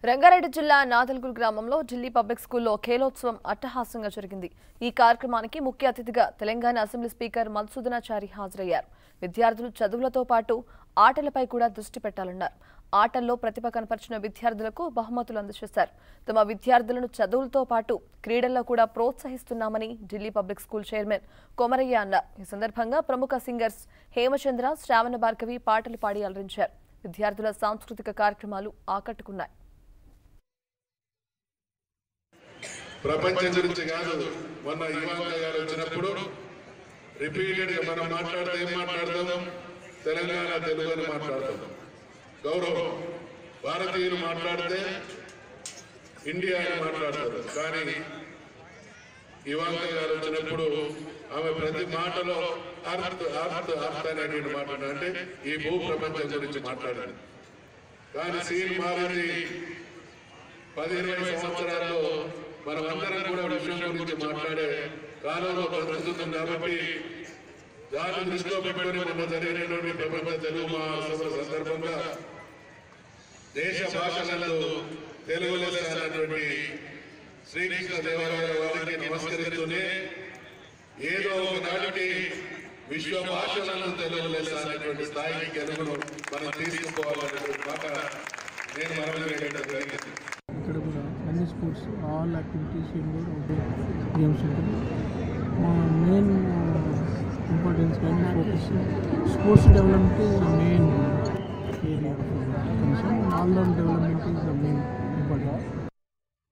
రంగారెడ్డి జిల్లా నాదల్గుల్ గ్రామంలో ఢిల్లీ పబ్లిక్ స్కూల్లో ఖేలోత్సవం అట్టహాసంగా జరిగింది ఈ కార్యక్రమానికి ముఖ్య అతిథిగా తెలంగాణ అసెంబ్లీ స్పీకర్ మధుసూదనాచారి హాజరయ్యారు విద్యార్థులు చదువులతో పాటు ఆటలపై కూడా దృష్టి పెట్టాలన్నారు ఆటల్లో ప్రతిభ కనపరిచిన విద్యార్థులకు బహుమతులు అందజేశారు తమ విద్యార్థులను చదువులతో పాటు క్రీడల్లో కూడా ప్రోత్సహిస్తున్నామని Delhi public school chairman Komaraiah అన్నారు ఈ సందర్భంగా ప్రముఖ సింగర్స్ హేమచంద్ర శ్రావణ భార్గవి పాటలు పాడి అలరించారు విద్యార్థుల సాంస్కృతిక కార్యక్రమాలు ఆకట్టుకున్నాయి ప్రపంచం గురించి కాదు మొన్న ఇవాంక గారు వచ్చినప్పుడు రిపీటెడ్ గా మనం మాట్లాడితే ఏం మాట్లాడదాం తెలంగాణ తెలుగు అని మాట్లాడతాం గౌరవం భారతీయులు మాట్లాడితే ఇండియా అని మాట్లాడతారు కానీ ఇవాంక గారు వచ్చినప్పుడు ఆమె ప్రతి మాటలో అర్త్ అర్త్ అర్త్ అనేటువంటి మాట అంటే ఈ భూ ప్రపంచం గురించి మాట్లాడాలి కానీ సీన్ మారింది పది ఇరవై సంవత్సరాల్లో మనమందరం కూడా విషయం గురించి మాట్లాడే కాలంలో బ్రతుకుతుంది కాబట్టి దాన్ని దృష్టిలో పెట్టుకుని మొన్న జరిగినటువంటి ప్రపంచ తెలుగు మహాసభ సందర్భంగా దేశ భాషలలో తెలుగు లెస్స అనేటువంటి శ్రీకృష్ణ దేవరాయ వారికి నమస్కరిస్తూనే ఏదో ఒక నాటికి విశ్వ భాషలను తెలుగు లెస్స అనేటువంటి స్థాయికి అనుగుణం మనం తీసుకుపోవాలనేటువంటి మాట నేను మనం జరిగింది ఇక్కడ కూడా అన్ని sports all activities indoor outdoor games ఉంటుంది మా మెయిన్ ఇంపార్టెన్స్ కానీ focus sports development is main area concern all round development is the main important